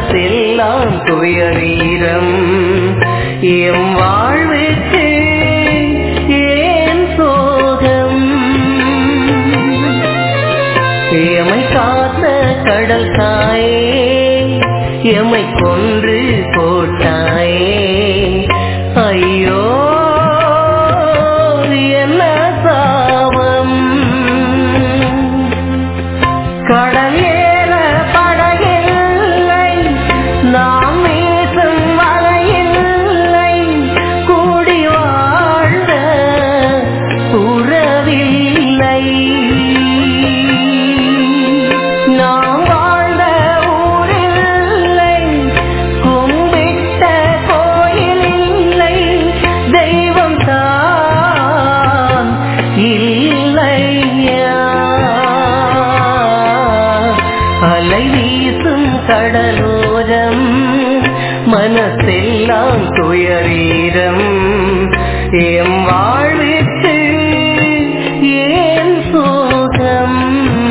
மனசெல்லாம் துயரீரம் எம் வாழ்வுக்கு ஏன் சோகம் எமை காத்த கடல் தாயே எமை கொன்று போட்டாயே ஐயோ என்ன சாபம் கடல் ஏற படகில்லை நாம் வீசும் வலையில்லை கூடி வாழ்ந்த உறவில்லை நாம் வாழ்ந்த ஊரில்லை கும்பிட்ட கோயில் இல்லை தெய்வம் தான் இல்லையா அலை வீசும் கடலோரம் மனசெல்லாம் துயரீரம் எம் வாழ்விற்கு ஏன் சோகம்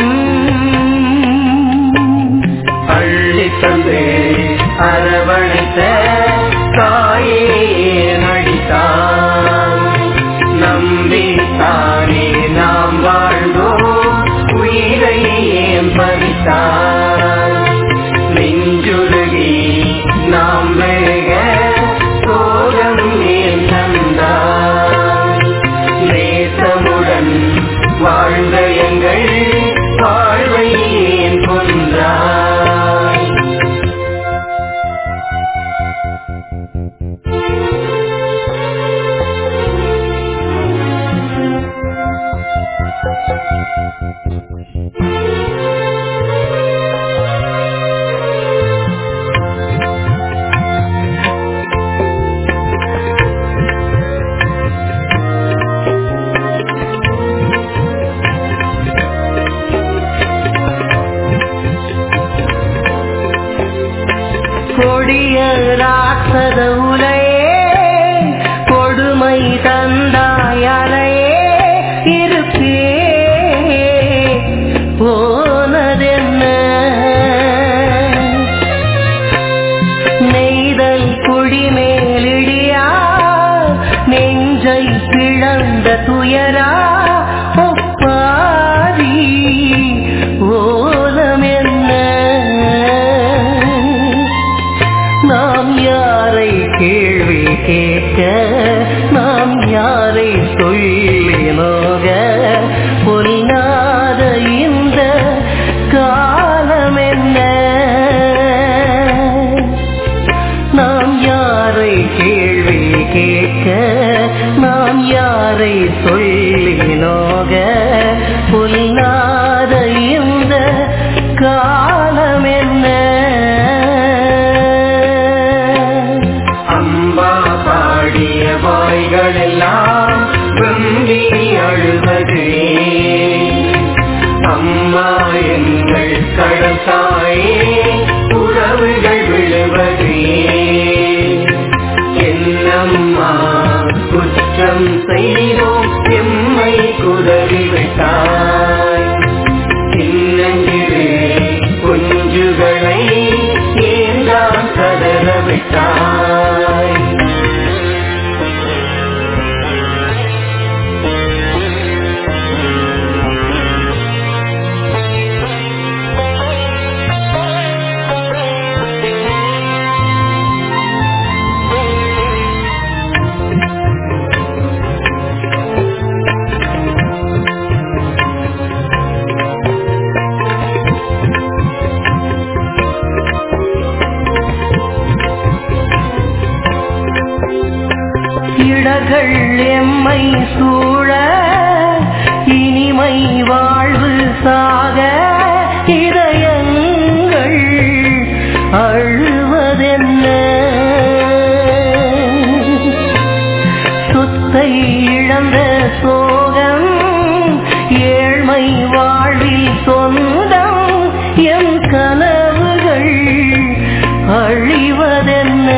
அள்ளி தந்து அரவணைத்த தாயே நடித்தான் நம்பித்தானே நாம் வாழ்ந்தோம் உயிரை ஏன் பறித்தான் நெஞ்சுருகி நாம் வேக சோகம் ஏன் தந்தான் நேசமுடன் வாழ்ந்த எங்கள் வாழ்வை ஏன் கொன்றாய் கொடிய ராட்சத உலையே கொடுமை தந்தாயலையே இருப்பே போனதென்ன நெய்தல் குடிமேலிடியா நெஞ்சை பிளந்த துயரா ஒப்பாரி ஓலம் என்ன நாம் யாரை கேள்வி கேட்க நாம் யாரை சொல்லி நோக பொல்லாத இந்த காலம் என்ன நாம் யாரை கேள்வி கேட்க நாம் யாரை சொல்லி நோக பொல்லாத இந்த காலம் என்ன அம்பா பாடிய வாய்கள் எல்லாம் வெம்பி அழுவது அம்மா எங்கள் கடல் தாயே உறவுகள் விழுவது என்னம்மா குற்றம் செய்தோம் எம்மை குதறிவிட்டாய் சின்னஞ்சிறு குஞ்சுகளை ஏந்தான் கதற விட்டாய் இடர்கள் எம்மை சூழ இனிமை வாழ்வு சாக இதயங்கள் அழுவதென்ன சொத்தை இழந்த சோகம் ஏழ்மை வாழ்வில் சொந்தம் எம் கனவுகள் அழிவதென்ன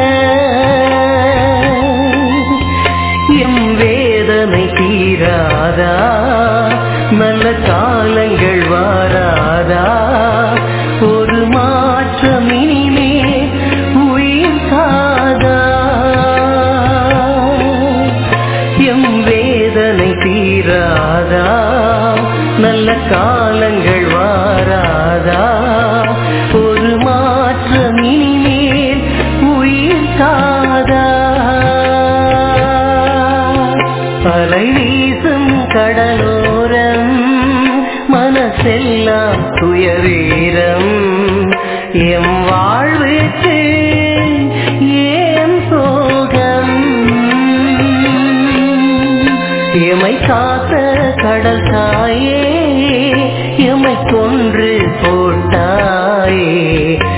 எம் வேதனை தீராதா நல்ல காலங்கள் வாராதா ஒரு மாற்றம் இனிமே தீராதா நல்ல காலங்கள் வாராதா ஒரு மாற்றம் இனிமேல் உயிர் காதா அலை வீசும் கடலோரம் மனசெல்லாம் துயரீரம் எம் வாழ்வுக்கு ஏன் சோகம் எமை காத்த கடல் தாயே எமை கொன்று போட்டாயே